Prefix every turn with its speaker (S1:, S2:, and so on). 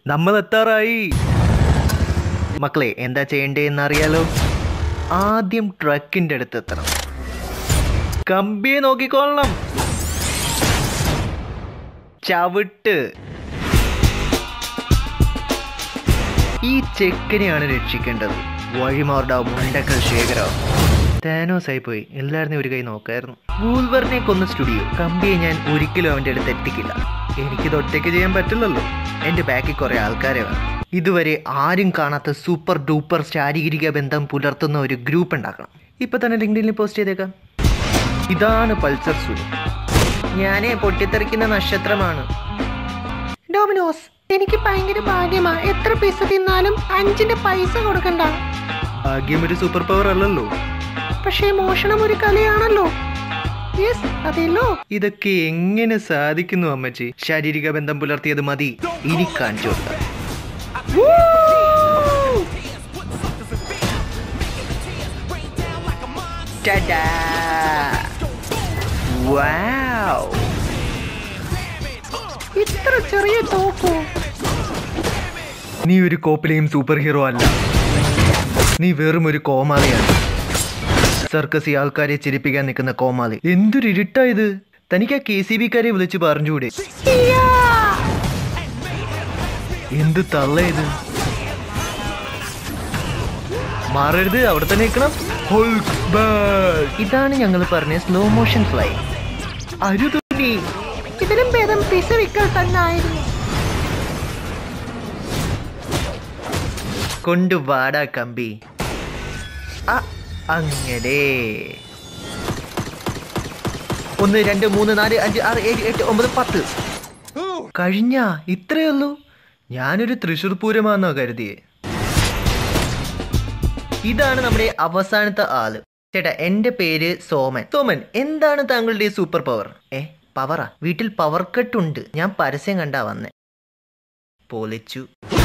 S1: നമ്മൾ എത്താറായി മക്കളെ എന്താ ചെയ്യേണ്ടതെന്ന് അറിയാലോ ആദ്യം ട്രക്കിന്റെ അടുത്ത് എത്തണം കമ്പിയെ നോക്കിക്കൊള്ളണം ചവിട്ട് ഈ ചെക്കനെയാണ് രക്ഷിക്കേണ്ടത് വഴിമാറുടെ മുണ്ടക്കൽ ശേഖരം താനോസ് ആയി പോയി എല്ലാവരും ഒരു കൈ നോക്കായിരുന്നു വൂൾവറിനെ കൊന്ന സ്റ്റുഡിയോ കമ്പിയെ ഞാൻ ഒരിക്കലും അവന്റെ അടുത്ത് എത്തിക്കില്ല എനിക്കിത് ഒറ്റയ്ക്ക് ചെയ്യാൻ പറ്റില്ലല്ലോ എന്റെ ബാക്കിൽ കുറെ ആൾക്കാരെ വേണം ഇതുവരെ ആരും കാണാത്ത സൂപ്പർ ഡൂപ്പർ ശാരീരിക ബന്ധം പുലർത്തുന്ന ഒരു ഗ്രൂപ്പ് ഉണ്ടാക്കണം ഇപ്പൊ തന്നെ ലിങ്ക്ഡിനിൽ പോസ്റ്റ് ചെയ്തേക്കാം ഇതാണ് പൾസർ സു ഞാനേ പൊട്ടിത്തെറിക്കുന്ന നക്ഷത്രമാണ്
S2: ഡോമിനോസ് എനിക്ക് ഭയങ്കര ഭാഗ്യമാ എത്ര പിസ തിന്നാലും അഞ്ചിന്റെ പൈസ കൊടുക്കണ്ട
S1: ഭാഗ്യം ഒരു സൂപ്പർ പവർ അല്ലല്ലോ
S2: പക്ഷേ മോഷണം ഒരു കലയാണല്ലോ യെസ് അതെല്ലോ
S1: ഇതൊക്കെ എങ്ങനെ സാധിക്കുന്നു അമ്മച്ചി ശാരീരിക ബന്ധം പുലർത്തിയത് മതി ഇനി കാണിച്ചു കൊടുക്കാം Ta-da! Wow!
S2: ഇത്ര ചെറിയ തോക്കോ
S1: നീ ഒരു കോപ്പിലെയും സൂപ്പർ ഹീറോ അല്ല നീ വെറും ഒരു കോമാളിയാണ് സർക്കസ് ഈ ആൾക്കാരെ ചിരിപ്പിക്കാൻ നിൽക്കുന്ന കോമാളി എന്തൊരു ഇരുട്ടാ ഇത് തനിക്ക് ആ കെ സി ബിക്കാരെ വിളിച്ച് പറഞ്ഞുകൂടെ എന്ത് തള്ള ഇത് മാറരുത് അവിടെ തന്നെ നിൽക്കണം Hulk smash. ഇതാണ് ഞങ്ങൾ പറഞ്ഞ സ്ലോ മോഷൻ ഫ്ലൈ അരുതുണി
S2: ഇതിലും ഭേദം പിസ വിക്കൽ തന്നെ ആയിരുന്നു
S1: കൊണ്ടുവാടാ കമ്പി ആ അങ്ങനെ ഒന്ന് രണ്ട് മൂന്ന് നാല് അഞ്ച് ആറ് ഏഴ് എട്ട് ഒമ്പത് പത്ത് കഴിഞ്ഞ ഇത്രയേ ഉള്ളൂ ഞാനൊരു തൃശ്ശൂർ പൂരമാണെന്നോ കരുതിയേ ഇതാണ് നമ്മുടെ അവസാനത്തെ ആള് ചേട്ടാ എന്റെ പേര് സോമൻ സോമൻ എന്താണ് താങ്കളുടെ സൂപ്പർ പവർ ഏ പവറാ വീട്ടിൽ പവർ കട്ട് ഉണ്ട് ഞാൻ പരസ്യം കണ്ടാ വന്നേ പൊളിച്ചു